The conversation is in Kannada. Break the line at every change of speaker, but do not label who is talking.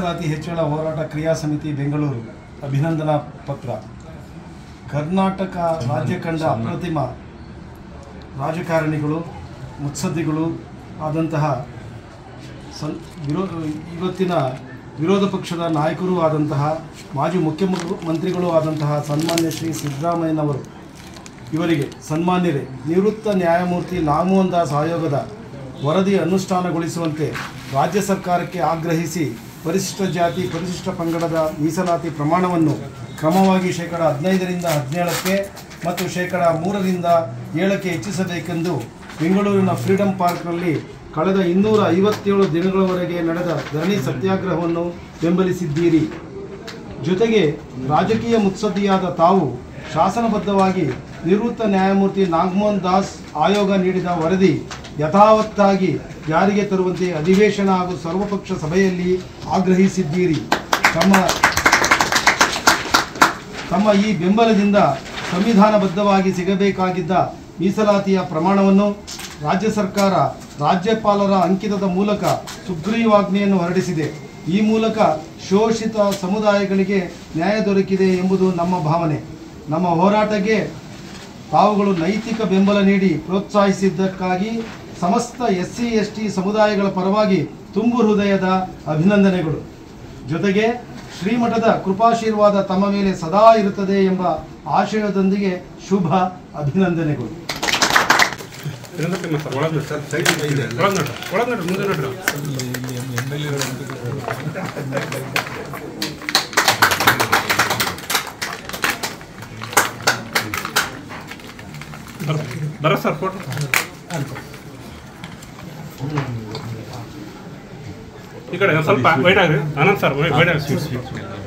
ಮೀಸಲಾತಿ ಹೆಚ್ಚಳ ಹೋರಾಟ ಕ್ರಿಯಾ ಸಮಿತಿ ಬೆಂಗಳೂರು ಅಭಿನಂದನಾ ಪತ್ರ ಕರ್ನಾಟಕ ರಾಜ್ಯ ಕಂಡ ಅಪ್ರತಿಮ ರಾಜಕಾರಣಿಗಳು ಮುತ್ಸದ್ದಿಗಳು ಆದಂತಹ ಸನ್ ವಿರೋ ಇವತ್ತಿನ ವಿರೋಧ ಪಕ್ಷದ ನಾಯಕರೂ ಆದಂತಹ ಮಾಜಿ ಮುಖ್ಯಮಂತ್ರಿಗಳೂ ಆದಂತಹ ಸನ್ಮಾನ್ಯ ಶ್ರೀ ಸಿದ್ದರಾಮಯ್ಯನವರು ಇವರಿಗೆ ಸನ್ಮಾನ್ಯರೇ ನಿವೃತ್ತ ನ್ಯಾಯಮೂರ್ತಿ ನಾಮೋಹನ್ ದಾಸ್ ಆಯೋಗದ ವರದಿ ಅನುಷ್ಠಾನಗೊಳಿಸುವಂತೆ ರಾಜ್ಯ ಸರ್ಕಾರಕ್ಕೆ ಆಗ್ರಹಿಸಿ ಪರಿಶಿಷ್ಟ ಜಾತಿ ಪರಿಶಿಷ್ಟ ಪಂಗಡದ ಮೀಸಲಾತಿ ಪ್ರಮಾಣವನ್ನು ಕ್ರಮವಾಗಿ ಶೇಕಡ ಹದಿನೈದರಿಂದ ಹದಿನೇಳಕ್ಕೆ ಮತ್ತು ಶೇಕಡ ಮೂರರಿಂದ ಏಳಕ್ಕೆ ಹೆಚ್ಚಿಸಬೇಕೆಂದು ಬೆಂಗಳೂರಿನ ಫ್ರೀಡಂ ಪಾರ್ಕ್ನಲ್ಲಿ ಕಳೆದ ಇನ್ನೂರ ಐವತ್ತೇಳು ದಿನಗಳವರೆಗೆ ನಡೆದ ಧರಣಿ ಸತ್ಯಾಗ್ರಹವನ್ನು ಬೆಂಬಲಿಸಿದ್ದೀರಿ ಜೊತೆಗೆ ರಾಜಕೀಯ ಮುತ್ಸದ್ದಿಯಾದ ತಾವು ಶಾಸನಬದ್ಧವಾಗಿ ನಿವೃತ್ತ ನ್ಯಾಯಮೂರ್ತಿ ನಾಗಮೋಹನ್ ದಾಸ್ ಆಯೋಗ ನೀಡಿದ ವರದಿ ಯಥಾವತ್ತಾಗಿ ಜಾರಿಗೆ ತರುವಂತೆ ಅಧಿವೇಶನ ಹಾಗೂ ಸರ್ವಪಕ್ಷ ಸಭೆಯಲ್ಲಿ ಆಗ್ರಹಿಸಿದ್ದೀರಿ ತಮ್ಮ ತಮ್ಮ ಈ ಬೆಂಬಲದಿಂದ ಸಂವಿಧಾನಬದ್ಧವಾಗಿ ಸಿಗಬೇಕಾಗಿದ್ದ ಮೀಸಲಾತಿಯ ಪ್ರಮಾಣವನ್ನು ರಾಜ್ಯ ಸರ್ಕಾರ ರಾಜ್ಯಪಾಲರ ಅಂಕಿತದ ಮೂಲಕ ಸುಗ್ರೀವಾಜ್ಞೆಯನ್ನು ಹೊರಡಿಸಿದೆ ಈ ಮೂಲಕ ಶೋಷಿತ ಸಮುದಾಯಗಳಿಗೆ ನ್ಯಾಯ ದೊರಕಿದೆ ಎಂಬುದು ನಮ್ಮ ಭಾವನೆ ನಮ್ಮ ಹೋರಾಟಕ್ಕೆ ತಾವುಗಳು ನೈತಿಕ ಬೆಂಬಲ ನೀಡಿ ಪ್ರೋತ್ಸಾಹಿಸಿದ್ದಕ್ಕಾಗಿ ಸಮಸ್ತ ಎಸ್ ಸಿ ಎಸ್ ಟಿ ಸಮುದಾಯಗಳ ಪರವಾಗಿ ತುಂಬು ಹೃದಯದ ಅಭಿನಂದನೆಗಳು ಜೊತೆಗೆ ಶ್ರೀಮಠದ ಕೃಪಾಶೀರ್ವಾದ ತಮ್ಮ ಮೇಲೆ ಸದಾ ಇರುತ್ತದೆ ಎಂಬ ಆಶಯದೊಂದಿಗೆ ಶುಭ ಅಭಿನಂದನೆಗಳು
ಇದನ್ನ ಸರ್ ಒಳಗೆ ಸರ್ ಒಳಗೆ ನೋಡ್ರಿ ಒಳಗೆ ನೋಡ್ರಿ ಮುಂದೆ ನೋಡ್ರಿ ಬರ- ಬರ ಸರ್ ಫೋಟೋ ಈ ಕಡೆ ಒಂದ್ ಸ್ವಲ್ಪ ವೈಟ್ ಆಗ್ರಿ ಆನಂದ್ ಸರ್ ವೈಟ್ ಆಗ್ರಿ